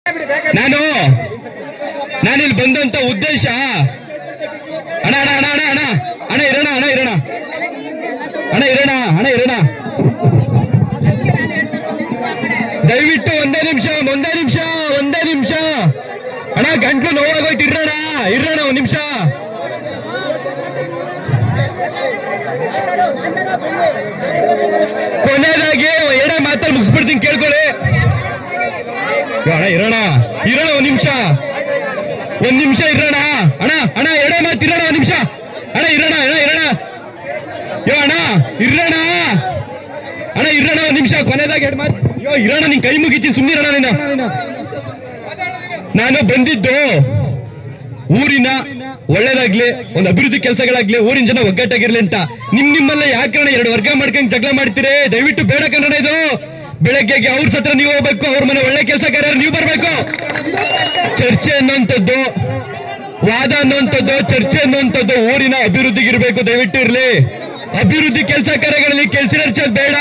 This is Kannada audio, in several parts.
ನಾನು ನಾನಿಲ್ಲಿ ಬಂದಂತ ಉದ್ದೇಶ ಅಣ್ಣ ಅಣ್ಣ ಅಣ್ಣ ಅಣ್ಣ ಅಣ್ಣ ಅಣ್ಣ ಇರೋಣ ಅಣ್ಣ ಇರೋಣ ಅಣ್ಣ ಇರೋಣ ಅಣ್ಣ ಇರೋಣ ದಯವಿಟ್ಟು ಒಂದೇ ನಿಮಿಷ ಒಂದೇ ನಿಮಿಷ ಒಂದೇ ನಿಮಿಷ ಅಣ್ಣ ಗಂಟ್ಲು ನೋವಾಗೋಯ್ತು ಇರೋಣ ಇರೋಣ ಒಂದ್ ನಿಮಿಷ ಕೊನೆಯದಾಗಿ ಎರಡೇ ಮಾತಲ್ಲಿ ಮುಗಿಸ್ಬಿಡ್ತೀನಿ ಕೇಳ್ಕೊಳ್ಳಿ ಯೋ ಅಣ್ಣ ಇರೋಣ ಇರೋಣ ಒಂದ್ ನಿಮಿಷ ಒಂದ್ ನಿಮಿಷ ಇರೋಣ ಅಣ್ಣ ಅಣ್ಣ ಎರಡೇ ಮಾತು ಇರೋಣ ಒಂದ್ ನಿಮಿಷ ಅಣ್ಣ ಇರೋಣ ಅಣ್ಣ ಇರೋಣ ಯೋ ಅಣ್ಣ ಇರೋಣ ಅಣ್ಣ ಇರೋಣ ಒಂದ್ ನಿಮಿಷ ಕೊನೆದಾಗ ಎರಡು ಮಾತು ಯೋ ಇರೋಣ ನಿನ್ ಕೈ ಮುಗಿತೀನಿ ಸುಮ್ಮನೆ ಇರೋಣ ನೀನು ನಾನು ಬಂದಿದ್ದು ಊರಿನ ಒಳ್ಳೇದಾಗ್ಲಿ ಒಂದು ಅಭಿವೃದ್ಧಿ ಕೆಲಸಗಳಾಗ್ಲಿ ಊರಿನ ಜನ ಒಗ್ಗಟ್ಟಾಗಿರ್ಲಿ ಅಂತ ನಿಮ್ ನಿಮ್ಮಲ್ಲೇ ಯಾಕೆ ಎರಡು ವರ್ಗ ಮಾಡ್ಕೊಂಡ್ ಜಗಳ ಮಾಡ್ತೀರಿ ದಯವಿಟ್ಟು ಬೇಡ ಕನ್ನಡ ಇದು ಬೆಳಗ್ಗೆಗೆ ಅವ್ರ ಸತ್ರ ನೀವು ಹೋಗ್ಬೇಕು ಅವ್ರ ಮನೆ ಒಳ್ಳೆ ಕೆಲಸ ಕಾರ್ಯ ನೀವು ಬರ್ಬೇಕು ಚರ್ಚೆ ಅನ್ನುವಂಥದ್ದು ವಾದ ಅನ್ನುವಂಥದ್ದು ಚರ್ಚೆ ಅನ್ನುವಂಥದ್ದು ಊರಿನ ಅಭಿವೃದ್ಧಿಗಿರ್ಬೇಕು ದಯವಿಟ್ಟು ಇರ್ಲಿ ಅಭಿವೃದ್ಧಿ ಕೆಲಸ ಕಾರ್ಯಗಳಲ್ಲಿ ಕೆಲಸ ಬೇಡ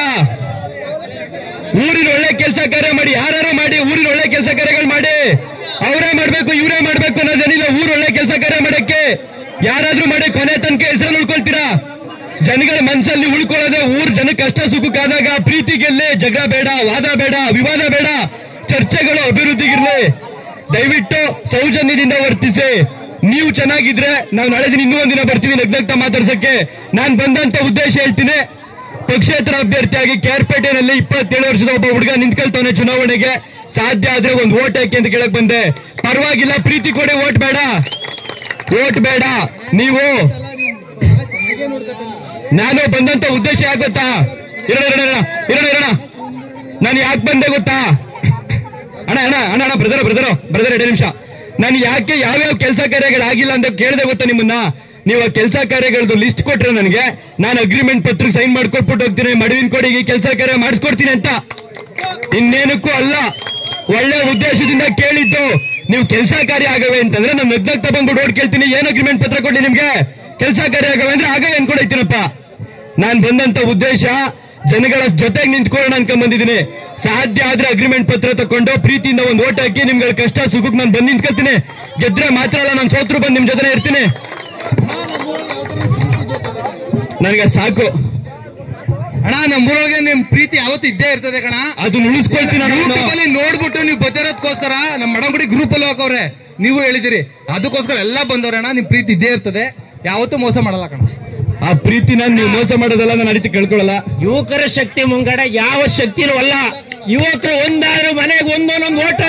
ಊರಿನ ಒಳ್ಳೆ ಕೆಲಸ ಕಾರ್ಯ ಮಾಡಿ ಯಾರು ಮಾಡಿ ಊರಿನ ಒಳ್ಳೆ ಕೆಲಸ ಕಾರ್ಯಗಳು ಮಾಡಿ ಅವರೇ ಮಾಡ್ಬೇಕು ಇವರೇ ಮಾಡ್ಬೇಕು ಅನ್ನೋದೇನಿಲ್ಲ ಊರ್ ಒಳ್ಳೆ ಕೆಲಸ ಕಾರ್ಯ ಮಾಡಕ್ಕೆ ಯಾರಾದ್ರೂ ಮಾಡಿ ಕೊನೆ ತನಕ ಹೆಸರಲ್ಲಿ ಉಳ್ಕೊಳ್ತೀರಾ ಜನಗಳ ಮನಸ್ಸಲ್ಲಿ ಉಳ್ಕೊಳ್ಳೋದೆ ಊರ್ ಜನ ಕಷ್ಟ ಸುಖಕ್ಕಾದಾಗ ಪ್ರೀತಿ ಗೆಲ್ಲಿ ಜಗಳ ಬೇಡ ವಾದ ಬೇಡ ವಿವಾದ ಬೇಡ ಚರ್ಚೆಗಳು ಅಭಿವೃದ್ಧಿಗಿರ್ಲಿ ದಯವಿಟ್ಟು ಸೌಜನ್ಯದಿಂದ ವರ್ತಿಸಿ ನೀವು ಚೆನ್ನಾಗಿದ್ರೆ ನಾವು ನಾಳೆ ದಿನ ಇನ್ನೂ ಒಂದಿನ ಬರ್ತೀವಿ ನಗ್ನಗ್ತಾ ಮಾತಾಡ್ಸಕ್ಕೆ ನಾನ್ ಬಂದಂತ ಉದ್ದೇಶ ಹೇಳ್ತೀನಿ ಪಕ್ಷೇತರ ಅಭ್ಯರ್ಥಿಯಾಗಿ ಕೇರ್ಪೇಟೆನಲ್ಲಿ ಇಪ್ಪತ್ತೇಳು ವರ್ಷದ ಒಬ್ಬ ಹುಡುಗ ನಿಂತ್ಕೊಳ್ತಾನೆ ಚುನಾವಣೆಗೆ ಸಾಧ್ಯ ಆದ್ರೆ ಒಂದು ಓಟ್ ಹಾಕಿ ಅಂತ ಕೇಳಕ್ ಬಂದೆ ಪರವಾಗಿಲ್ಲ ಪ್ರೀತಿ ಕೊಡಿ ಓಟ್ ಬೇಡ ಓಟ್ ಬೇಡ ನೀವು ನಾನು ಬಂದಂತ ಉದ್ದೇಶ ಯಾಕೆ ಗೊತ್ತಾ ಇರೋಣ ಇರೋಣ ಇರೋಣ ಇರೋಣ ನಾನು ಯಾಕೆ ಬಂದೆ ಗೊತ್ತಾ ಅಣ್ಣ ಅಣ್ಣ ಅಣ್ಣ ಅಣ್ಣ ಬ್ರದರ್ ಬ್ರದರ್ ಬ್ರದರ್ ಎರಡು ನಿಮಿಷ ನಾನು ಯಾಕೆ ಯಾವ್ಯಾವ ಕೆಲಸ ಕಾರ್ಯಗಳಾಗಿಲ್ಲ ಅಂತ ಕೇಳಿದೆ ಗೊತ್ತಾ ನಿಮ್ಮನ್ನ ನೀವು ಆ ಕೆಲಸ ಕಾರ್ಯಗಳದ್ದು ಲಿಸ್ಟ್ ಕೊಟ್ರೆ ನನಗೆ ನಾನು ಅಗ್ರಿಮೆಂಟ್ ಪತ್ರಕ್ಕೆ ಸೈನ್ ಮಾಡ್ಕೊಟ್ಬಿಟ್ಟು ಹೋಗ್ತೀನಿ ಮಡುವಿನ ಕೊಡಿಗೆ ಕೆಲಸ ಕಾರ್ಯ ಮಾಡಿಸ್ಕೊಡ್ತೀನಿ ಅಂತ ಇನ್ನೇನಕ್ಕೂ ಅಲ್ಲ ಒಳ್ಳೆ ಉದ್ದೇಶದಿಂದ ಕೇಳಿದ್ದು ನೀವು ಕೆಲಸ ಕಾರ್ಯ ಆಗವೆ ಅಂತಂದ್ರೆ ನಾನು ನಗ್ನಗ್ತಾ ಬಂದ್ಬಿಟ್ಟು ಓಡ್ ಕೇಳ್ತೀನಿ ಏನ್ ಅಗ್ರಿಮೆಂಟ್ ಪತ್ರ ಕೊಡ್ಲಿ ನಿಮ್ಗೆ ಕೆಲಸ ಕಾರ್ಯ ಆಗವೆ ಅಂದ್ರೆ ಆಗವೆ ಅನ್ಕೊಡೈತೀನಪ್ಪ ನಾನ್ ಬಂದಂತ ಉದ್ದೇಶ ಜನಗಳ ಜೊತೆಗೆ ನಿಂತ್ಕೊಳ್ಳೋಣ ಅನ್ಕೊಂಡ್ ಬಂದಿದ್ದೀನಿ ಸಾಧ್ಯ ಆದ್ರೆ ಅಗ್ರಿಮೆಂಟ್ ಪತ್ರ ತಕೊಂಡು ಪ್ರೀತಿಯಿಂದ ಒಂದು ಓಟ್ ಹಾಕಿ ನಿಮ್ಗಳ ಕಷ್ಟ ಸುಖಕ್ಕೆ ನಾನು ಬಂದು ನಿಂತ್ಕೊಳ್ತೀನಿ ಗೆದ್ರೆ ಮಾತ್ರ ಅಲ್ಲ ನಾನು ಸೋತ್ರು ಬಂದು ನಿಮ್ ಜೊತೆ ಇರ್ತೀನಿ ನನಗೆ ಸಾಕು ಅಣ್ಣ ನಮ್ಮೂರೊಳಗೆ ನಿಮ್ ಪ್ರೀತಿ ಯಾವತ್ತು ಇದ್ದೇ ಇರ್ತದೆ ಕಣ ಅದನ್ನ ಉಳಿಸ್ಕೊಳ್ತೀನಿ ಅಣ್ಣ ನಾನು. ಯೂಟ್ಯೂಬ್ ಅಲ್ಲಿ ನೋಡ್ಬಿಟ್ಟು ನೀವು ಬತ್ತಿರೋದಕ್ಕೋಸ್ಕರ ನಮ್ಮ ಮಡಂಗುಡಿ ಗ್ರೂಪ್ ಅಲ್ಲಿ ಹಾಕವ್ರೆ ನೀವು ಹೇಳಿದಿರಿ ಅದಕ್ಕೋಸ್ಕರ ಎಲ್ಲ ಬಂದವ್ರೆ ಅಣ್ಣ ನಿಮ್ ಪ್ರೀತಿ ಇದ್ದೇ ಇರ್ತದೆ ಯಾವತ್ತೂ ಮೋಸ ಮಾಡಲ್ಲ ಕಣ ಆ ಪ್ರೀತಿನ ನೀವು ಮೋಸ ಮಾಡೋದಲ್ಲ ನಾನು ಅಡಿತು ಕೇಳ್ಕೊಳ್ಳಲ್ಲ ಯುವಕರ ಶಕ್ತಿ ಮುಂಗಡ ಯಾವ ಶಕ್ತಿನೂ ಅಲ್ಲ ಯುವಕರು ಒಂದಾದ್ರೂ ಮನೆಗೆ ಒಂದೊಂದೊಂದು ಓಟ್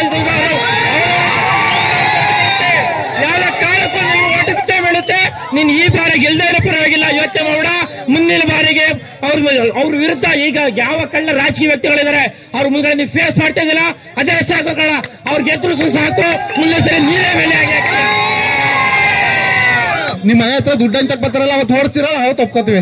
ಯಾವ ಕಾಲಕ್ಕೂ ನಿಮ್ಗೆ ಓಟಕ್ಕೆ ಬೀಳುತ್ತೆ ನೀನ್ ಈ ಬಾರಿ ಗೆಲ್ದೇ ಇರೋ ಪರವಾಗಿಲ್ಲ ಯೋಚನೆ ಮಾಡೋಣ ಮುಂದಿನ ಬಾರಿಗೆ ಅವ್ರ ಅವ್ರ ವಿರುದ್ಧ ಈಗ ಯಾವ ಕಳ್ಳ ರಾಜಕೀಯ ವ್ಯಕ್ತಿಗಳಿದ್ದಾರೆ ಅವ್ರ ಮುಂದೆ ನೀವು ಫೇಸ್ ಮಾಡ್ತಾ ಇದ್ದಿಲ್ಲ ಅದೇ ಸಾಕು ಕಣ ಅವ್ರ ಗೆದ್ರು ಸಹ ಸಾಕು ಮುಂದೆ ಸರಿ ನೀರೇ ಮೇಲೆ ಆಗಿ ಹಾಕ್ತೀಯ. ನಿಮ್ ಮನೆ ಹತ್ರ ದುಡ್ಡು ಹಂಚಕ್ ಬರ್ತಾರಲ್ಲ ಅವತ್ತು ಹೊಡ್ತಿರಲ್ಲ ಅವತ್ತು ಒಪ್ಕೋತೀವಿ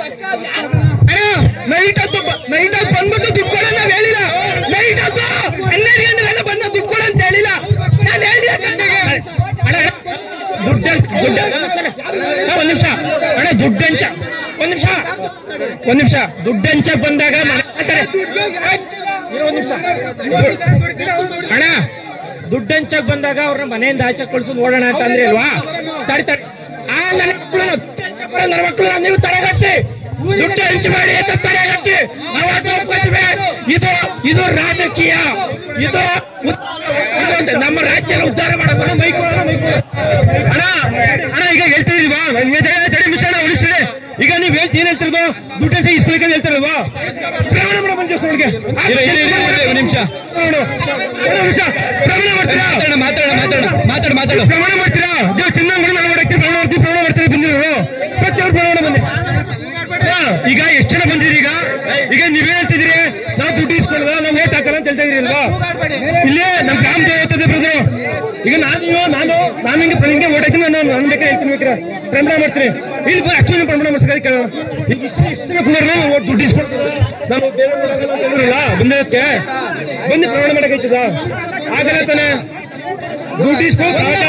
ನೈಟ್ ಹೊತ್ತು ನೈಟ್ ಹೊತ್ತು ಬಂದ್ಬಿಟ್ಟು ದುಡ್ಡು ಕೊಡ ನಾವ್ ಹೇಳಿಲ್ಲ ನೈಟ್ ಹೊತ್ತು ಹನ್ನೆರಡು ಗಂಟೆಗೆಲ್ಲ ಬಂದ ದುಡ್ಡು ಕೊಡ ಅಂತ ಹೇಳಿಲ್ಲ ನಾನು ಹೇಳಿಲ್ಲ ಅಣ್ಣ, ದುಡ್ಡ ದುಡ್ಡ ಒಂದ್ ನಿಮಿಷ ಅಣ್ಣ ದುಡ್ಡಂಚ ಒಂದ್ ನಿಮಿಷ ಒಂದ್ ನಿಮಿಷ ದುಡ್ಡಂಚ ಬಂದಾಗ ಮನೆ- ಇರು ಒಂದ್ ನಿಮಿಷ ಅಣ್ಣ ದುಡ್ಡಂಚಕ್ ಬಂದಾಗ ಅವ್ರನ್ನ ಮನೆಯಿಂದ ಆಚೆ ಕಳ್ಸು ನೋಡೋಣ ಅಂತ ಅಂದ್ರೆ ಅಲ್ವಾ ತಡಿ ತಡಿ ಆ ನನ್ನ ಮಕ್ಕಳನ್ನ ದುಡ್ಡಂಚ ಬರೋ ನನ್ನ ಮಕ್ಕಳನ್ನ ನೀವು ತಡೆಗಟ್ಟಿ ದುಡ್ಡು ಹಂಚು ಮಾಡಿ ಅಂತ ತಡೆಗಟ್ಟಿ ನಾವು ಅದು ಒಪ್ಕೊತೀವಿ ಇದು ಇದು ರಾಜಕೀಯ ಇದು ಉದ್- ಇದು ಒಂದು ನಮ್ಮ ರಾಜ್ಯ ಉದ್ಧಾರ ಮಾಡಬೇಕು ಮೈಕೊಳ್ಳೋಣ ಮೈಕೊಳ್ಳೋಣ ಅಣ್ಣ ಅಣ್ಣ ಈಗ ಹೇಳ್ತಿದೀವಾ ತಡಿ ಮಿಸ್ ಅಣ್ಣ ಉಳಿಸಿದೆ ಈಗ ನೀವ್ ಹೇಳ್ತಿ ಏನ್ ಹೇಳ್ತಿರೋದು ದುಡ್ಡು ಇಸ್ಕೊಳಿಕ್ಕೆ ಹೇಳ್ತಿರೋದು ಪ್ರಮಾಣ ಮಾಡೋ ಬಂದ ಒಳಗೆ ಒಂದು ನಿಮಿಷ ನೋಡು ಒಂದು ನಿಮಿಷ ಪ್ರಮಾಣ ಮಾಡ್ತೀರಾ ಮಾತಾಡ ಮಾತಾಡ ಮಾತಾಡ ಮಾತಾಡ ಮಾತಾಡ ಪ್ರಮಾಣ ಮಾಡ್ತೀರಾ ದೇವ್ ಚಿನ್ನಂಗಡಿ ನಾನು ಮಾಡಕ್ಕೆ ಪ್ರಮಾಣ ಮಾಡ್ತೀವಿ ಪ್ರಮಾಣ ಮಾಡ್ತೀರಿ ಬಂದಿರೋರು ಪ್ರತಿಯೊಬ್ಬರು ಪ್ರಮಾಣ ಬನ್ನಿ ಹಾ, ಈಗ ಎಷ್ಟು ಜನ ಬಂದಿರಿ ಈಗ ಈಗ ನೀವೇ ಹೇಳ್ತಿದ್ದೀರಿ ನಾವು ದುಡ್ಡು ಇಸ್ಕೊಳ್ಳೋದ ನಾವು ಓಟ್ ಹಾಕಲ್ಲ ಅಂತ ಹೇಳ್ತಾ ಇದೀರಿ ಅಲ್ವಾ ಇಲ್ಲೇ ನಮ್ ಗ್ರಾಮ ದೇವತದೆ ಬ್ರದರು ಈಗ ನಾನು ನಾನು ನಾನು ಹಿಂಗೆ ಹಿಂಗೆ ಓಟ್ ಹಾಕಿ ನಾನು ನಾನು ಬೇಕಾದ್ರೆ ಹೇಳ್ತೀನಿ ಬೇಕಾರೆ ಪ್ರಮಾಣ ಮಾಡ್ತೀನಿ ಇಲ್ಲಿ ಆಕ್ಚುಲಿ ಪ್ರಮಾಣ ಮಾಡ್ಸಕ್ಕೆ ಕೇಳೋಣ ಈಗ ಇಷ್ಟು ಇಷ್ಟು ಜನ ಕುದುರೆ ನಾವು ಓಟ್ ದುಡ್ಡು ಇಸ್ಕೊಳ್ತೀವಿ ನಾವು ಬೇರೆ ಊರಾಗೆಲ್ಲ ಅಂತ ಹೇಳಿರಲ್ಲ ಬಂದಿರೋದಕ್ಕೆ ಬಂದು ಪ್ರಮಾಣ ಮಾಡಕ್ಕಾಯ್ತದ ಆಗಲ್ಲ ತಾನೆ ದುಡ್ಡು ಇಸ್ಕೊ ಸಹಜ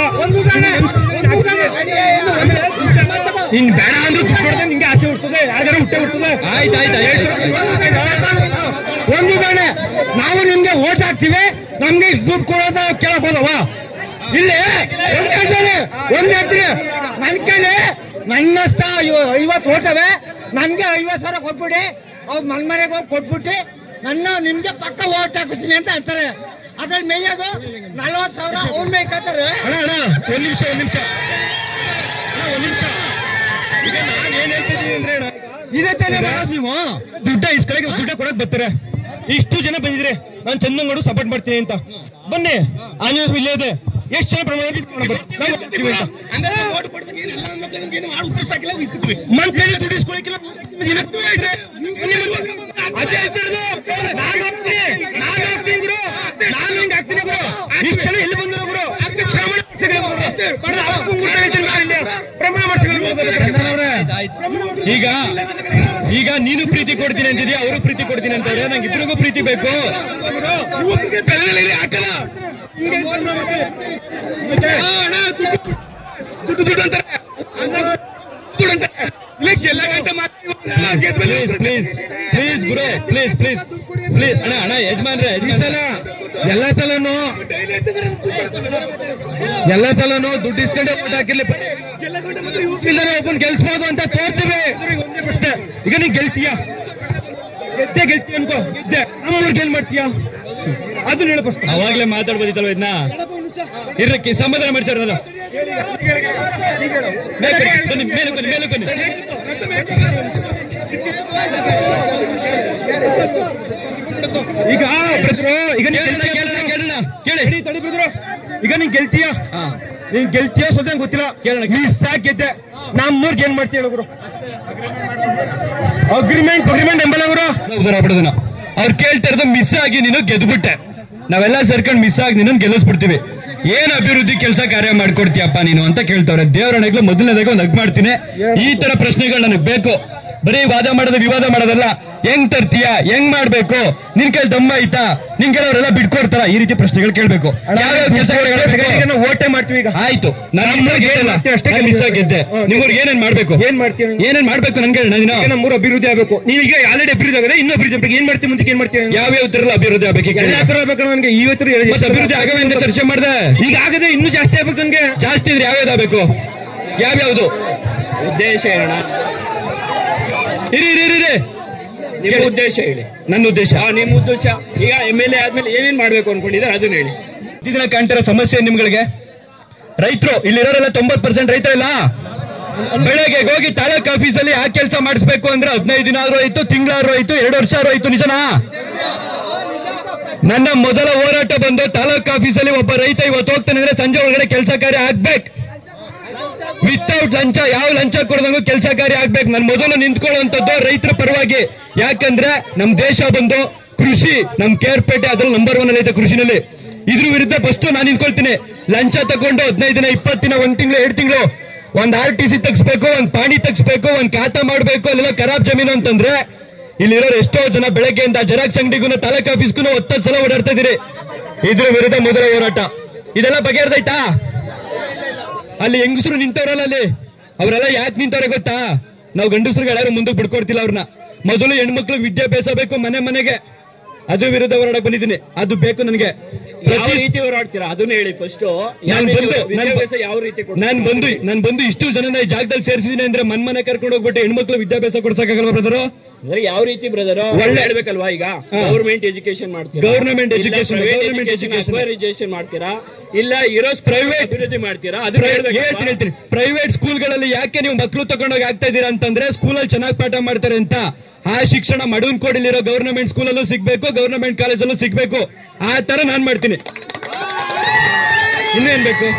ನೀನ್ ಬೇಡ ಅಂದ್ರೆ ದುಡ್ಡು ಕೊಡದೆ ನಿಂಗೆ ಆಸೆ ಹುಡ್ತದೆ ಯಾವ್ದಾರು ಹುಟ್ಟೆ ಹುಡ್ತದೆ ಆಯ್ತು ಆಯ್ತು ಒಂದಿದ್ದಾನೆ ನಾವು ನಿಮ್ಗೆ ಓಟ್ ಹಾಕ್ತಿವಿ ನಮ್ಗೆ ಇಷ್ಟು ದುಡ್ಡು ಕೊಡೋದ ಕೇಳಕ್ ಹೋದವ ಇಲ್ಲಿ ಒಂದ್ ಹೇಳ್ತೀನಿ ಒಂದ್ ಹೇಳ್ತೀನಿ ನನ್ ಕೈಲಿ ನನ್ನ ಐವತ್ತು ಓಟವೆ ನನ್ಗೆ ಐವತ್ತು ಸಾವಿರ ಕೊಟ್ಬಿಡಿ ಅವ್ರ ಮನ್ ಮನೆಗೆ ಹೋಗಿ ಕೊಟ್ಬಿಟ್ಟು ನನ್ನ ನಿಮ್ಗೆ ಪಕ್ಕ ಓಟ್ ಹಾಕಿಸ್ತೀನಿ ಅಂತ ಅಂತಾರೆ ಅದ್ರಲ್ಲಿ ಮೇಯೋದು ನಲ್ವತ್ತು ಸಾವಿರ ಅವ್ನ್ ಮೇಯ್ಕೊತಾರೆ ಅಣ್ಣ ಅಣ್ಣ ಒಂದ್ ನಿಮಿಷ ಒಂದ್ ನಿಮಿಷ ಅಣ್ಣ, ಒಂದ್ ನಿಮಿಷ ಈಗ ನಾನ್ ಏನ್ ಹೇಳ್ತಿದ್ದೀನಿ ಅಂದ್ರೆ ಅಣ್ಣ, ಇದೇ ತಾನೇ ಮಾಡೋದು ನೀವು ದುಡ್ಡ ಇಸ್ಕೊಳಕ್ಕೆ ದುಡ್ಡ ಕೊಡಕ್ ಬರ್ತಾರೆ ಇಷ್ಟು ಜನ ಬಂದಿದ್ರೆ ನಾನು ಚಂದಂಗಡು ಸಪೋರ್ಟ್ ಮಾಡ್ತೀನಿ ಅಂತ ಬನ್ನಿ ಆಂಜನೇಯ ಸ್ವಾಮಿ ಇಲ್ಲೇ ಇದೆ ಎಷ್ಟು ಜನ ಪ್ರಮಾಣದಲ್ಲಿ ಇಸ್ಕೊಂಡು ಬರ್ತಾರೆ. ನಾವು ಬರ್ತೀವಿ ಅಂತ ಮಂತ್ಲಿ ದುಡ್ಡು ಇಸ್ಕೊಳಕ್ಕಿಲ್ಲ ಅದೇ ಹೇಳ್ತಿರೋದು. ನಾನ್ ಹೋಗ್ತೀನಿ ನಾನ್ ಹೋಗ್ತೀನಿ ಗುರು ನಾನು ಹಿಂಗ್ ಹಾಕ್ತೀನಿ ಗುರು ಇಷ್ಟು ಜನ ಎಲ್ಲಿ ಬಂದ್ರು ಗುರು ಪ್ರಮಾಣ ಪತ್ರಗಳು ಗುರು. ಬಡದ ಅಪ್ಪು ಮುಹೂರ್ತ ಹೇಳ್ತೀನಿ ನಾನು ಇಲ್ಲಿ. ಪ್ರಮಾಣ ಪತ್ರಗಳು ಗುರು. ಈಗ ಈಗ ನೀನು ಪ್ರೀತಿ ಕೊಡ್ತೀನಿ ಅಂತಿದ್ಯಾ ಅವರು ಪ್ರೀತಿ ಕೊಡ್ತೀನಿ ಅಂತವ್ರೆ ನಂಗೆ ಇಬ್ರಿಗೂ ಪ್ರೀತಿ ಬೇಕು ಪ್ಲೀಸ್ ಪ್ಲೀಸ್ ಪ್ಲೀಸ್ ಗುರು ಪ್ಲೀಸ್ ಪ್ಲೀಸ್ ಪ್ಲೀಸ್ ಅಣ್ಣ ಅಣ್ಣ ಯಜಮಾನ್ರೆ ಈ ಸಲ ಎಲ್ಲ ಸಲನು ಎಲ್ಲ ಸಲನು ದುಡ್ಡು ಇಸ್ಕೊಂಡೆ ಓಟ್ ಹಾಕಿರ್ಲಿ ಇಲ್ಲದೆ ಒಬ್ಬನ್ ಗೆಲ್ಸ್ಬೋದು ಅಂತ ತೋರ್ತೀವಿ ಒಂದೇ ಪ್ರಶ್ನೆ ಈಗ ನೀನ್ ಗೆಲ್ತೀಯ ಗೆದ್ದೆ ಗೆಲ್ತೀಯ ಅನ್ಕೋ ಗೆದ್ದೆ ನಮ್ಮೂರ್ಗೆ ಏನ್ ಮಾಡ್ತೀಯ ಅದನ್ನ ಹೇಳ ಫಸ್ಟ್ ಅವಾಗ್ಲೇ ಮಾತಾಡ್ಬೋದಿತ್ತಲ್ವ ಇದನ್ನ ಇರಕ್ಕೆ ಸಮಾಧಾನ ಮಾಡ್ಸಾರಲ್ಲ ಮೇಲೆ ಬನ್ನಿ ಮೇಲೆ ಬನ್ನಿ ಮೇಲೆ ಬನ್ನಿ ಈಗ ಬ್ರದ್ರು ಈಗ ನೀನ್ ಗೆಲ್ತೀಯ ಕೇಳೋಣ ಕೇಳೋಣ ಕೇಳಿ ತಡಿ ಬ್ರದ್ರು ಈಗ ನೀನ್ ಗೆಲ್ತೀಯ ನೀನ್ ಗೆಲ್ತೀಯ ಸ್ವಲ್ಪ ಗೊತ್ತಿಲ್ಲ ಕೇಳೋಣ ಮಿಸ್ ಆಗಿ ಗೆದ್ದೆ ನಮ್ಮೂರ್ಗೆ ಏನ್ ಮಾಡ್ತೀಯ ಹೇಳು ಗುರು ಅಗ್ರಿಮೆಂಟ್ ಅಗ್ರಿಮೆಂಟ್ ಎಂಬಲ್ಲ ಗುರು ಬಿಡೋದನ್ನ ಅವ್ರು ಕೇಳ್ತಾ ಇರೋದು ಮಿಸ್ ಆಗಿ ನೀನು ಗೆದ್ಬಿಟ್ಟೆ ನಾವೆಲ್ಲ ಸೇರ್ಕೊಂಡು ಮಿಸ್ ಆಗಿ ನೀನು ಗೆಲ್ಲಿಸ್ಬಿಡ್ತೀವಿ ಏನ್ ಅಭಿವೃದ್ಧಿ ಕೆಲಸ ಕಾರ್ಯ ಮಾಡ್ಕೊಡ್ತೀಯಪ್ಪ ನೀನು ಅಂತ ಕೇಳ್ತವ್ರೆ ದೇವರಣೆಗಳು ಮೊದಲನೇದಾಗ ಒಂದು ಹಗ್ ಮಾಡ್ತೀನಿ ಈ ತರ ಪ್ರಶ್ನೆಗಳು ನನಗೆ ಬೇಕು ಬರೀ ವಾದ ಮಾಡೋದು ವಿವಾದ ಮಾಡೋದಲ್ಲ ಹೆಂಗ್ ತರ್ತೀಯ ಹೆಂಗ್ ಮಾಡ್ಬೇಕು ನಿನ್ ಕೈಲಿ ದಮ್ಮ ಐತಾ ನಿನ್ ಕೆಲವರೆಲ್ಲ ಬಿಟ್ಕೊಡ್ತಾರ ಈ ರೀತಿ ಪ್ರಶ್ನೆಗಳು ಕೇಳ್ಬೇಕು ಯಾವ್ಯಾವ ಕೆಲ್ಸಗಳು ಓಟೆ ಮಾಡ್ತೀವಿ ಈಗ ಆಯ್ತು ನಾನು ಅಷ್ಟೇ ಮಿಸ್ ಗೆದ್ದೆ ನಿಮ್ಗೆ ಏನೇನ್ ಮಾಡ್ಬೇಕು ಏನ್ ಮಾಡ್ತೀವಿ ಏನೇನ್ ಮಾಡ್ಬೇಕು ನನ್ಗೆ ಹೇಳಿ ನಾನು ನಮ್ಮೂರು ಅಭಿವೃದ್ಧಿ ಆಗಬೇಕು ನೀವೀಗ ಆಲ್ರೆಡಿ ಅಭಿವೃದ್ಧಿ ಆಗಿದೆ ಇನ್ನೂ ಅಭಿವೃದ್ಧಿ ಆಗ್ಬೇಕು ಏನ್ ಮಾಡ್ತೀವಿ ಮುಂದಕ್ಕೆ ಏನ್ ಮಾಡ್ತೀವಿ ಯಾವ ಯಾವ ತರ ಅಭಿವೃದ್ಧಿ ಆಗ್ಬೇಕು ಎಲ್ಲ ತರ ಆಗ್ಬೇಕು ನನಗೆ ಇವತ್ತು ಅಭಿವೃದ್ಧಿ ಆಗವೆ ಅಂತ ಚರ್ಚೆ ಮಾಡಿದೆ ಈಗ ಆಗದೆ ಇನ್ನೂ ಜಾಸ್ತಿ ಆಗ್ಬೇಕು ನನಗೆ ಜಾಸ್ತಿ ಇದ್ರೆ ಯಾವ್ಯಾವ್ದು ಆಗ್ಬೇಕು ಯಾವ್ಯಾವ್ದು ಉದ್ದೇಶ ಹೇಳೋಣ ಇರಿ ಇರಿ ಇರಿ, ಇರಿ ನಿಮ್ಮ ಉದ್ದೇಶ ಹೇಳಿ ನನ್ನ ಉದ್ದೇಶ ಆ, ನಿಮ್ಮ ಉದ್ದೇಶ ಈಗ ಎಮ್ ಎಲ್ ಎ ಆದ್ಮೇಲೆ ಏನೇನ್ ಮಾಡ್ಬೇಕು ಅನ್ಕೊಂಡಿದ್ದಾರೆ ಅದನ್ನ ಹೇಳಿ ದಿನ ಕಾಣ್ತಿರೋ ಸಮಸ್ಯೆ ನಿಮ್ಗಳಿಗೆ ರೈತರು ಇಲ್ಲಿರೋರೆಲ್ಲ ತೊಂಬತ್ ಪರ್ಸೆಂಟ್ ರೈತರಿಲ್ಲ ಬೆಳಗ್ಗೆ ಹೋಗಿ ತಾಲೂಕ್ ಆಫೀಸಲ್ಲಿ ಆ ಕೆಲಸ ಮಾಡಿಸ್ಬೇಕು ಅಂದ್ರೆ ಹದಿನೈದು ದಿನ ಆದ್ರೂ ಆಯ್ತು ತಿಂಗಳಾದ್ರೂ ಆಯ್ತು ಎರಡು ವರ್ಷ ಆದ್ರೂ ಆಯ್ತು ನಿಜನಾ ನನ್ನ ಮೊದಲ ಹೋರಾಟ ಬಂದು ತಾಲೂಕ್ ಆಫೀಸಲ್ಲಿ ಒಬ್ಬ ರೈತ ಇವತ್ತು ಹೋಗ್ತಾನೆ ಅಂದ್ರೆ ಸಂಜೆ ಒಳಗಡೆ ಕೆಲಸ ಕಾರ್ಯ ಆಗ್ಬೇಕು ವಿತೌಟ್ ಲಂಚ ಯಾವ ಲಂಚ ಕೊಡದಂಗೂ ಕೆಲಸ ಕಾರ್ಯ ಆಗ್ಬೇಕು ನಾನು ಮೊದಲು ನಿಂತ್ಕೊಳ್ಳುವಂತದ್ದು ರೈತರ ಪರವಾಗಿ ಯಾಕಂದ್ರೆ ನಮ್ ದೇಶ ಬಂದು ಕೃಷಿ ನಮ್ ಕೇರ್ಪೇಟೆ ಅದ್ರಲ್ಲಿ ನಂಬರ್ ಒನ್ ಅಲ್ಲಿ ಐತೆ ಕೃಷಿನಲ್ಲಿ ಇದ್ರ ವಿರುದ್ಧ ಫಸ್ಟ್ ನಾನು ನಿಂತ್ಕೊಳ್ತೀನಿ ಲಂಚ ತಗೊಂಡು ಹದಿನೈದು ದಿನ ಇಪ್ಪತ್ತು ದಿನ ಒಂದ್ ತಿಂಗಳು ಎರಡು ತಿಂಗಳು ಒಂದ್ ಆರ್ ಟಿ ಸಿ ತಗ್ಸ್ಬೇಕು ಒಂದ್ ಪಾಣಿ ತಗ್ಸ್ಬೇಕು ಒಂದ್ ಖಾತಾ ಮಾಡ್ಬೇಕು ಅಲ್ಲೆಲ್ಲ ಖರಾಬ್ ಜಮೀನು ಅಂತಂದ್ರೆ ಇಲ್ಲಿರೋರು ಎಷ್ಟೋ ಜನ ಬೆಳಗ್ಗೆಯಿಂದ ಜೆರಾಕ್ಸ್ ಅಂಗಡಿಗೂ ತಾಲೂಕ್ ಆಫೀಸ್ಗೂ ಹತ್ತತ್ತು ಸಲ ಓಡಾಡ್ತಾ ಇದೀರಿ ಇದ್ರ ವಿರುದ್ಧ ಮೊದಲ ಹೋರಾಟ ಇದೆಲ್ಲ ಬಗೆಹರ್ದೈತಾ ಅಲ್ಲಿ ಹೆಂಗಸರು ನಿಂತವ್ರಲ್ಲ ಅಲ್ಲಿ ಅವರೆಲ್ಲ ಯಾಕೆ ನಿಂತವ್ರೆ ಗೊತ್ತಾ ನಾವು ಗಂಡಸರಿಗೆ ಯಾರು ಮುಂದಕ್ಕೆ ಬಿಡ್ಕೊಡ್ತಿಲ್ಲ ಅವ್ರನ್ನ ಮೊದಲು ಹೆಣ್ಮಕ್ಳಿಗೆ ವಿದ್ಯಾಭ್ಯಾಸ ಬೇಕು ಮನೆ ಮನೆಗೆ ಅದು ವಿರುದ್ಧ ಹೋರಾಡಕ್ ಬಂದಿದ್ದೀನಿ ಅದು ಬೇಕು ನನಗೆ ಯಾವ ಪ್ರತಿ ರೀತಿ ಹೋರಾಡ್ತೀರಾ ಅದನ್ನ ಹೇಳಿ ಫಸ್ಟ್ ನಾನ್ ಬಂದು ನಾನ್ ವಿದ್ಯಾಭ್ಯಾಸ ಯಾವ ರೀತಿ ಕೊಡ್ತೀರಾ? ನಾನ್ ಬಂದು ನಾನ್ ಬಂದು ಇಷ್ಟು ಜನನ ಈ ಜಾಗದಲ್ಲಿ ಸೇರಿಸಿದೀನಿ ಅಂದ್ರೆ ಮನ್ ಮನೆ ಕರ್ಕೊಂಡು ಹೋಗ್ಬಿಟ್ಟು ಹೆಣ್ಮಕ್ಳು ವಿದ್ಯಾಭ್ಯಾಸ ಕೊಡ್ಸಕ್ಕಾಗಲ್ವಾ ಬ್ರದರು ಅಂದ್ರೆ ಯಾವ ರೀತಿ ಬ್ರದರ್ ಒಳ್ಳೆ- ಹೇಳ್ಬೇಕಲ್ವಾ ಈಗ ಗವರ್ಮೆಂಟ್ ಎಜುಕೇಶನ್ ಮಾಡ್ತೀರಾ Government education, government education. Education ಮಾಡ್ತೀರಾ ಇಲ್ಲ ಇರೋ ಪ್ರೈವೇಟ್ ಅಭಿವೃದ್ಧಿ ಮಾಡ್ತೀರಾ ಅದು ಹೇಳ್ತೀನಿ ಹೇಳ್ತೀನಿ ಪ್ರೈವೇಟ್ ಸ್ಕೂಲ್ಗಳಲ್ಲಿ ಯಾಕೆ ನೀವು ಮಕ್ಕಳು ತಗೊಂಡೋಗಿ ಆಗ್ತಾ ಇದ್ದೀರಾ ಅಂತಂದ್ರೆ ಸ್ಕೂಲಲ್ಲಿ ಚೆನ್ನಾಗಿ ಪಾಠ ಮಾಡ್ತಾರೆ ಅಂತ ಆ ಶಿಕ್ಷಣ ಮಡವನ್ ಕೋಡಿಲಿರೋ ಗವರ್ನಮೆಂಟ್ ಸ್ಕೂಲಲ್ಲೂ ಸಿಗ್ಬೇಕು ಗವರ್ನಮೆಂಟ್ ಕಾಲೇಜಲ್ಲೂ ಸಿಗ್ಬೇಕು ಆ ತರ ನಾನ್ ಮಾಡ್ತೀನಿ ಇನ್ನೇನ್ ಬೇಕು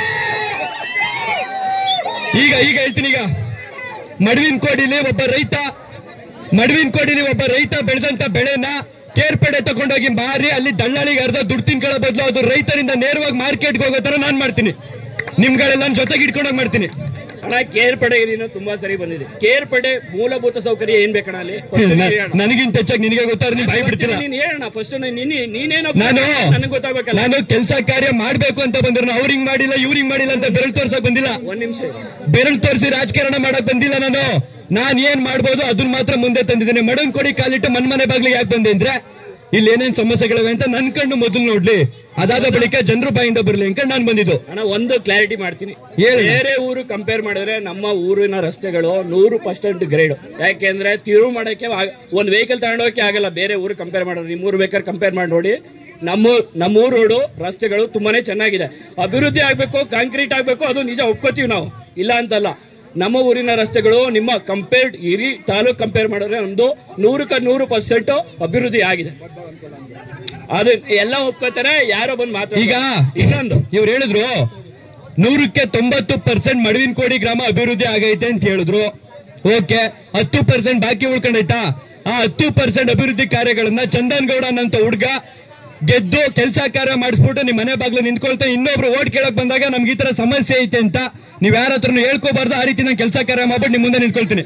ಈಗ ಈಗ ಹೇಳ್ತೀನಿ ಈಗ ಮಡವಿನ ಕೋಡಿಲಿ ಒಬ್ಬ ರೈತ ಮಡವಿನ ಕೋಡಿಲಿ ಒಬ್ಬ ರೈತ ಬೆಳೆದಂತ ಬೆಳೆನ ಕೇರ್ಪೇಟೆ ತಗೊಂಡೋಗಿ ಮಾರಿ ಅಲ್ಲಿ ದಳ್ಳಾಳಿಗೆ ಅರ್ಧ ದುಡ್ಡು ತಿನ್ಕೊಳ್ಳೋ ಬದಲು ಅದು ರೈತರಿಂದ ನೇರವಾಗಿ ಮಾರ್ಕೆಟ್ಗೆ ಹೋಗೋ ತರ ನಾನ್ ಮಾಡ್ತೀನಿ ನಿಮ್ಗಳೆಲ್ಲ ಜೊತೆಗೆ ಇಟ್ಕೊಂಡೋಗಿ ಮಾಡ್ತೀನಿ ಅಣ್ಣ ಕೇರ್ ಪಡೆ ನೀನು ತುಂಬಾ ಸರಿ ಬಂದಿದೆ ಕೇರ್ ಪಡೆ ಮೂಲಭೂತ ಸೌಕರ್ಯ ಏನ್ ಬೇಕಣ್ಣ ಅಲ್ಲಿ First ನೀನ್ ಹೇಳಣ್ಣ. ನನಗಿಂತ ಹೆಚ್ಚಾಗಿ ನಿನಗೆ ಗೊತ್ತಾದ್ರೆ ನೀನ್ ಬಾಯಿ ಬಿಡ್ತಿಲ್ಲ ನೀನ್ ಹೇಳಣ್ಣ ಫಸ್ಟ್ ನೀನೇನೋ ನಾನು ನನಗೆ ಗೊತ್ತಾಗ್ಬೇಕಲ್ಲ ನಾನು ಕೆಲಸ ಕಾರ್ಯ ಮಾಡ್ಬೇಕು ಅಂತ ಬಂದ್ರು ಅವ್ರು ಹಿಂಗ್ ಮಾಡಿಲ್ಲ ಇವ್ರು ಹಿಂಗ್ ಮಾಡಿಲ್ಲ ಅಂತ ಬೆರಳು ತೋರ್ಸಕ್ ಬಂದಿಲ್ಲ ಒಂದ್ ನಿಮಿಷ ಇರು. ಬೆರಳು ತೋರಿಸಿ ರಾಜಕಾರಣ ಮಾಡಕ್ ಬಂದಿಲ್ಲ ನಾನು ನಾನ್ ಏನ್ ಮಾಡ್ಬೋದು ಅದನ್ನ ಮಾತ್ರ ಮುಂದೆ ತಂದಿದ್ದೇನೆ ಮಡನ್ ಕೊಡಿ ಕಾಲಿಟ್ಟು ಮನ್ ಮನೆ ಬಾಗ್ಲಿಗೆ ಯಾಕೆ ಬಂದೆ ಅಂದ್ರೆ ಇಲ್ಲಿ ಏನೇನ್ ಸಮಸ್ಯೆಗಳಿವೆ ಅಂತ ನನ್ ಕಣ್ಣು ಮೊದಲು ನೋಡ್ಲಿ ಅದಾದ ಬಳಿಕ ಜನರ ಬಾಯಿಂದ ಬರ್ಲಿ ಅಂತ ನಾನು ಬಂದಿದ್ದು ಅಣ್ಣ ಒಂದು ಕ್ಲಾರಿಟಿ ಮಾಡ್ತೀನಿ ಹೇಳು. ಬೇರೆ ಊರು ಕಂಪೇರ್ ಮಾಡಿದ್ರೆ ನಮ್ಮ ಊರಿನ ರಸ್ತೆಗಳು ನೂರು ಪರ್ಸೆಂಟ್ ಗ್ರೇಡ್ ಯಾಕೆಂದ್ರೆ ತಿರುವು ಮಾಡಕ್ಕೆ ಆಗ- ಒಂದ್ ವೆಹಿಕಲ್ ತಗೊಂಡೋಗಕ್ಕೆ ಆಗಲ್ಲ ಬೇರೆ ಊರು ಕಂಪೇರ್ ಮಾಡೋದು ನಿಮ್ಮ ಊರು ಬೇಕಾದ್ರೆ ಕಂಪೇರ್ ಮಾಡಿ ನೋಡಿ ನಮ್ಮ ನಮ್ಮೂರು ರೋಡು ರಸ್ತೆಗಳು ತುಂಬಾನೇ ಚೆನ್ನಾಗಿದೆ ಅಭಿವೃದ್ಧಿ ಆಗ್ಬೇಕು ಕಾಂಕ್ರೀಟ್ ಆಗ್ಬೇಕು ಅದು ನಿಜ ಒಪ್ಕೋತೀವಿ ನಾವು ಇಲ್ಲ ಅಂತಲ್ಲ ನಮ್ಮ ಊರಿನ ರಸ್ತೆಗಳು ನಿಮ್ಮ ಕಂಪೇರ್ಡ್ ಇಡೀ ತಾಲೂಕ್ ಕಂಪೇರ್ ಮಾಡಿದ್ರೆ ನಮ್ದು ನೂರಕ್ಕೆ ನೂರು ಪರ್ಸೆಂಟ್ ಅಭಿವೃದ್ಧಿ ಆಗಿದೆ ಅದು ಎಲ್ಲ ಒಪ್ಕೋತಾರೆ ಯಾರೋ ಬಂದು ಮಾತಾಡ ಈಗ ಇನ್ನೊಂದು ಇವ್ರು ಹೇಳಿದ್ರು ನೂರಕ್ಕೆ ತೊಂಬತ್ತು ಪರ್ಸೆಂಟ್ ಮಡವಿನಕೋಡಿ ಗ್ರಾಮ ಅಭಿವೃದ್ಧಿ ಆಗೈತೆ ಅಂತ ಹೇಳಿದ್ರು ಓಕೆ ಹತ್ತು ಪರ್ಸೆಂಟ್ ಬಾಕಿ ಉಳ್ಕೊಂಡೈತಾ ಆ ಹತ್ತು ಪರ್ಸೆಂಟ್ ಅಭಿವೃದ್ಧಿ ಕಾರ್ಯಗಳನ್ನ ಚಂದನ್ ಗೌಡ ಅನ್ನಂತ ಹುಡ್ಗ ಗೆದ್ದು ಕೆಲಸ ಕಾರ್ಯ ಮಾಡಿಸ್ಬಿಟ್ಟು ನಿಮ್ ಮನೆ ಬಾಗ್ಲು ನಿಂತ್ಕೊಳ್ತಾ ಇನ್ನೊಬ್ರು ಓಟ್ ಕೇಳಕ್ ಬಂದಾಗ ನಮ್ಗೆ ಈ ತರ ಸಮಸ್ಯೆ ಐತೆ ಅಂತ ನೀವ್ ಯಾರ ಹತ್ರನು ಹೇಳ್ಕೋಬಾರ್ದು ಆ ರೀತಿ ನಾನು ಕೆಲಸ ಕಾರ್ಯ ಮಾಡ್ಬಿಟ್ಟು ನಿಮ್ ಮುಂದೆ ನಿಂತ್ಕೊಳ್ತೀನಿ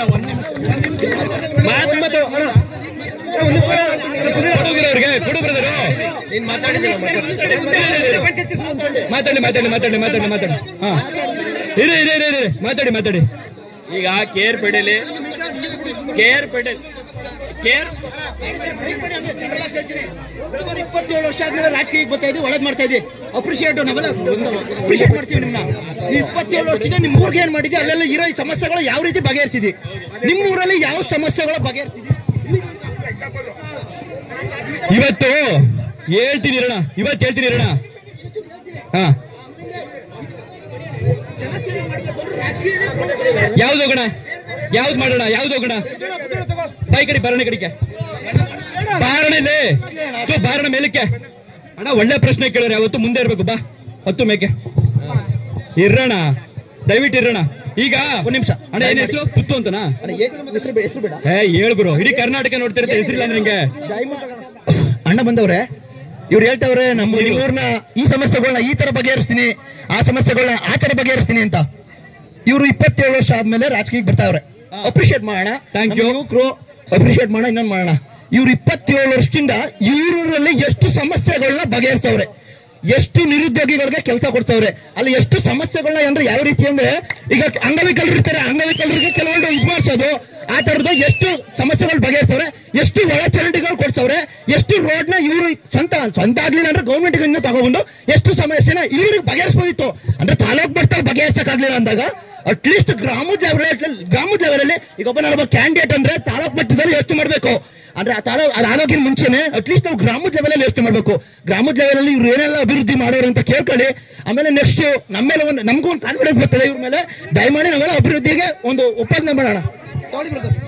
ಕೊಡುಗ್ರಿ ಅವ್ರಿಗೆ ಕೊಡು ಬ್ರದರು ಮಾತಾಡಿ ಮಾತಾಡಿ ಮಾತಾಡಿ ಮಾತಾಡಿ ಮಾತಾಡಿ ಹಾ ಇರಿ ಇರಿ ಇರಿ ಇರಿ ಮಾತಾಡಿ ಮಾತಾಡಿ ಈಗ ಕೇರ್ ಪೇಟೆಲಿ ಕೇರ್ ಪೇಟೆ ಕೇರ್ ಇಪ್ಪತ್ತೇಳು ವರ್ಷ ಆದ್ಮೇಲೆ ರಾಜಕೀಯಕ್ಕೆ ಬರ್ತಾ ಇದ್ದೀವಿ ಒಳ್ಳೇದ್ ಮಾಡ್ತಾ ಇದ್ದೀವಿ ಅಪ್ರಿಶಿಯೇಟ್ ನಾವೆಲ್ಲ ಅಪ್ರಿಶಿಯೇಟ್ ಮಾಡ್ತೀವಿ ನಿಮ್ನ ನೀವು ಇಪ್ಪತ್ತೇಳು ವರ್ಷದಿಂದ ನಿಮ್ಮ ಊರಿಗೆ ಏನ್ ಮಾಡಿದ್ವಿ ಅಲ್ಲೆಲ್ಲ ಇರೋ ಈ ಸಮಸ್ಯೆಗಳು ಯಾವ ರೀತಿ ಬಗೆಹರಿಸಿದ್ವಿ ನಿಮ್ಮ ಊರಲ್ಲಿ ಯಾವ ಸಮಸ್ಯೆಗಳು ಬಗೆಹರಿಸಿದ್ವಿ ಇವತ್ತು ಹೇಳ್ತೀನಿ ಇರೋಣ ಇವತ್ತು ಹೇಳ್ತೀನಿ ಇರೋಣ ಹಾ ಯಾವ್ದು ಹೋಗೋಣ ಯಾವ್ದು ಮಾಡೋಣ ಯಾವ್ದು ಹೋಗೋಣ ಬಾಯಿ ಕಡೆ ಬಾರಣ ಕಡಿಕೆ ಬಾರಣೆ ತು ಬಾರಣ ಮೇಲಕ್ಕೆ ಅಣ್ಣ ಒಳ್ಳೆ ಪ್ರಶ್ನೆ ಕೇಳೋರು ಯಾವತ್ತು ಮುಂದೆ ಇರ್ಬೇಕು ಬಾ ಹತ್ತು ಮೇಕೆ ಇರೋಣ ದಯವಿಟ್ಟು ಇರೋಣ ಈಗ ಒಂದ್ ನಿಮಿಷ. ಅಣ್ಣ ಏನ್ ಹೆಸರು ಪುತ್ತು ಅಂತನಾ ಹೆಸರು ಹೆಸರು ಬೇಡ ಏ ಹೇಳ್ ಗುರು ಇಡೀ ಕರ್ನಾಟಕ ನೋಡ್ತಿರುತ್ತೆ ಹೆಸರಿಲ್ಲ ಅಂದ್ರೆ ನಿಂಗೆ ಅಣ್ಣ ಬಂದವ್ರೆ ಇವ್ರು ಹೇಳ್ತವ್ರೆ ನಮ್ಮ ನಿಮ್ಮೂರ್ನ ಈ ಸಮಸ್ಯೆಗಳನ್ನ ಈ ತರ ಬಗೆಹರಿಸ್ತೀನಿ ಆ ಸಮಸ್ಯೆಗಳನ್ನ ಆ ತರ ಬಗೆಹರಿಸ್ತೀನಿ ಅಂತ ಇವರು ಇಪ್ಪತ್ತೇಳು ವರ್ಷ ಆದ್ಮೇಲೆ ರಾಜಕೀಯಕ್ಕೆ ಬರ್ತಾವ್ರೆ ಅಪ್ರಿಶಿಯೇಟ್ ಮಾಡೋಣ Thank you. ಯುವಕರು ಅಪ್ರಿಶಿಯೇಟ್ ಮಾಡೋಣ ಇನ್ನೊಂದು ಮಾಡೋಣ ಇವ್ರು ಇಪ್ಪತ್ತೇಳು ವರ್ಷದಿಂದ ಇವರಲ್ಲಿ ಎಷ್ಟು ಸಮಸ್ಯೆಗಳನ್ನ ಬಗೆಹರಿಸ್ತವ್ರೆ ಎಷ್ಟು ನಿರುದ್ಯೋಗಿಗಳಿಗೆ ಕೆಲಸ ಕೊಡ್ತವ್ರೆ ಅಲ್ಲಿ ಎಷ್ಟು ಸಮಸ್ಯೆಗಳನ್ನ ಅಂದ್ರೆ ಯಾವ ರೀತಿ ಅಂದ್ರೆ ಈಗ ಅಂಗವಿಕಲರು ಇರ್ತಾರೆ ಅಂಗವಿಕಲರಿಗೆ ಕೆಲವೊಂದು ಇದು ಮಾಡಿಸೋದು ಆ ತರದ್ದು ಎಷ್ಟು ಸಮಸ್ಯೆಗಳು ಬಗೆಹರಿಸ್ತವ್ರೆ ಎಷ್ಟು ಒಳಚರಂಡಿಗಳು ಕೊಡ್ಸವ್ರೆ ಎಷ್ಟು ರೋಡ್ ನ ಇವರು ಸ್ವಂತ ಸ್ವಂತ ಆಗ್ಲಿಲ್ಲ ಅಂದ್ರೆ ಗೌರ್ಮೆಂಟ್ ಇನ್ನೂ ತಗೊಂಡು ಎಷ್ಟು ಸಮಸ್ಯೆನ ಇವ್ರಿಗೆ ಬಗೆಹರಿಸಬಹುದಿತ್ತು ಅಂದ್ರೆ ತಾಲೂಕ್ ಮಟ್ಟದಲ್ಲಿ ಬಗೆಹರಿಸಕ್ ಆಗ್ಲಿಲ್ಲ ಅಂದಾಗ ಅಟ್ಲೀಸ್ಟ್ ಗ್ರಾಮದ ಲೆವೆಲ್ ಗ್ರಾಮದ ಲೆವೆಲ್ ಅಲ್ಲಿ ಈಗ ಒಬ್ಬ ನಾನೊಬ್ಬ ಕ್ಯಾಂಡಿಡೇಟ್ ಅಂದ್ರೆ ತಾಲೂಕ್ ಮಟ್ಟದಲ್ಲಿ ಯೋಚನೆ ಮಾಡಬೇಕು ಅಂದ್ರೆ ಆ ತಾಲೂಕ್ ಅದಾಗೋಕ್ಕಿಂತ ಮುಂಚೆನೆ ಅಟ್ಲೀಸ್ಟ್ ನಾವು ಗ್ರಾಮದ ಲೆವೆಲ್ ಅಲ್ಲಿ ಯೋಚನೆ ಮಾಡಬೇಕು ಗ್ರಾಮದ ಲೆವೆಲ್ ಅಲ್ಲಿ ಇವ್ರು ಏನೆಲ್ಲ ಅಭಿವೃದ್ಧಿ ಮಾಡೋರು ಅಂತ ಕೇಳ್ಕೊಳ್ಳಿ ಆಮೇಲೆ ನೆಕ್ಸ್ಟ್ ನಮ್ಮ ಮೇಲೆ ಒಂದು ನಮಗೂ ಒಂದು ಕಾನ್ಫಿಡೆನ್ಸ್ ಬರ್ತದೆ ಇವ್ರ ಮೇಲೆ ದಯಮಾಡಿ ನಾವೆಲ್ಲ ಅಭಿವೃದ್ಧಿಗೆ ಒಂದು ಒಪ್ಪಂದ ಮಾಡೋಣ ತಗೊಳ್ಳಿ brother.